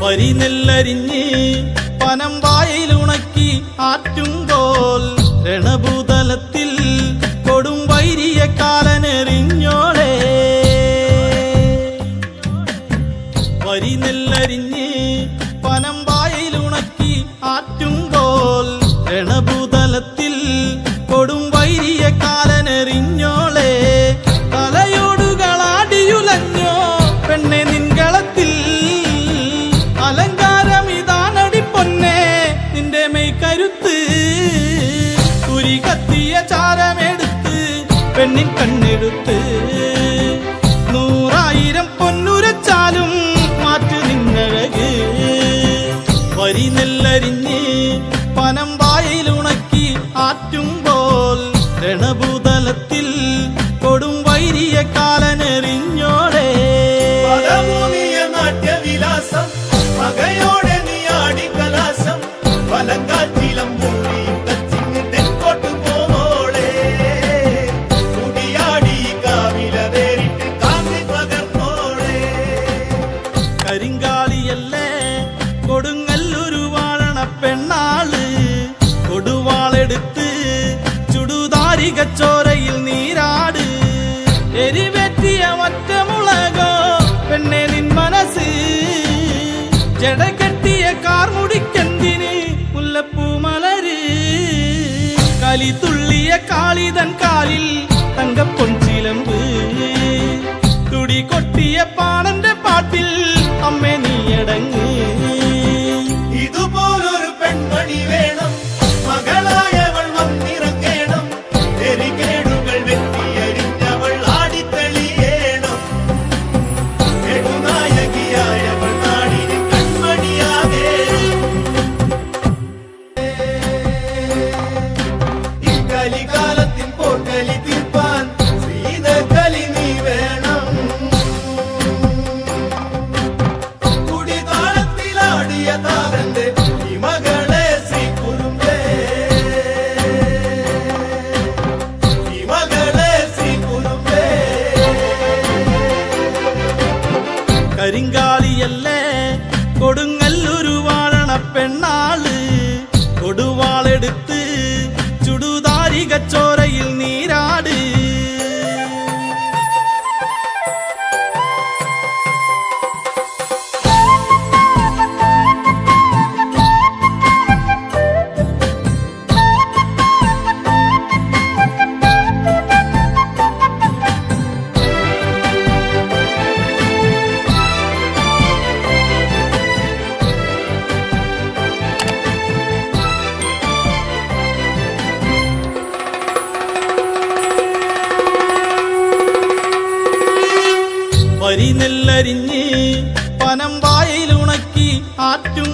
വരി നെല്ലരിഞ്ഞ് പനം വായിലുണക്കി ആറ്റുങ്കോൽ രണഭൂതലത്തിൽ കൊടും വൈരിയ കാലനെറിഞ്ഞോളേ വരി നെല്ലരിഞ്ഞ് പനം വായിലുണക്കി ആറ്റുങ്കോൽ രണഭൂതലത്തിൽ കൊടും വൈരിയ കാലനെറിഞ്ഞോളേ തലയോടുകളാടിയുലഞ്ഞോ പെണ്ണെ നിൻകളത്തിൽ അലങ്കാരം ഇതാനടി പൊന്നെ നിന്റെ മെയ്ക്കരുത്ത് കുരി കത്തിയ ചാരമെടുത്ത് പെണ്ണിൻ കണ്ണെടുത്ത് നൂറായിരം പൊന്നുരച്ചാലും മാറ്റു നിന്നഴക് വരി നെല്ലരിഞ്ഞ് പനം വായിലുണക്കി ആറ്റുമ്പോൾ രണഭൂതലത്തിൽ കൊടും വൈരിയ കാലനെറിഞ്ഞോടേ പദഭൂമിയ നാട്യവിലാസം പകയോടെ നീ ആടി കലാസം വലങ്കാറ്റിലം മൂടി കച്ചിങ് തെക്കോട്ട് പോവോളെ കുടിയാടി കാവില നേരിട്ട് കാന്തി പകർന്നോളെ കരിങ്കാളിയല്ലേ കൊടുങ്ങല്ലൊരു വാഴണ പെണ്ണാള് കൊടുവാളെടുത്ത് ചുടുതാരിക ചോരയിൽ നീരാട് എരിവെറ്റിയ ഒറ്റമുളകോ പെണ്ണെ നിൻ മനസ്സ് ജടകെട്ടിയ കാർമുടിക്കെന്തിന് മുല്ലപ്പൂ മലര് കലി തുള്ളിയ കാളിതൻ കാലിൽ തങ്കപ്പൊൻചിലമ്പ് തുടി കൊട്ടിയ പാണന്റെ പാട്ടിൽ അമ്മേ നീയടങ്ങ് ഇതുപോലൊരു പെൺമണി വേണം മകളായവൾ വന്നിറങ്ങേണം എരികേടുകൾ വെട്ടിയരിഞ്ഞവൾ ആടിത്തെളിയേണം നെടുനായകിയായവൾ നാടിന് കൺമണിയാകേണം ഇക്കലികാലത്തിൻ പോർക്കലി തീർപ്പാൻ ശ്രീതകലി നീ വേണം കുടിതാളത്തിലാടിയ താരന്റെ ഈ മകളെ ശ്രീ കുറുമ്പേ ഈ മകളെ ശ്രീ കുറുമ്പേ കരിങ്കാളിയല്ലേ കൊടുങ്ങല്ലൊരു വാഴണ പെണ്ണാള് കൊടുവാളെടുത്ത് ചുടുതാരിക ചോരയിൽ നീരാട് വരി നെല്ലരിഞ്ഞ് പനം വായിലുണക്കി ആറ്റും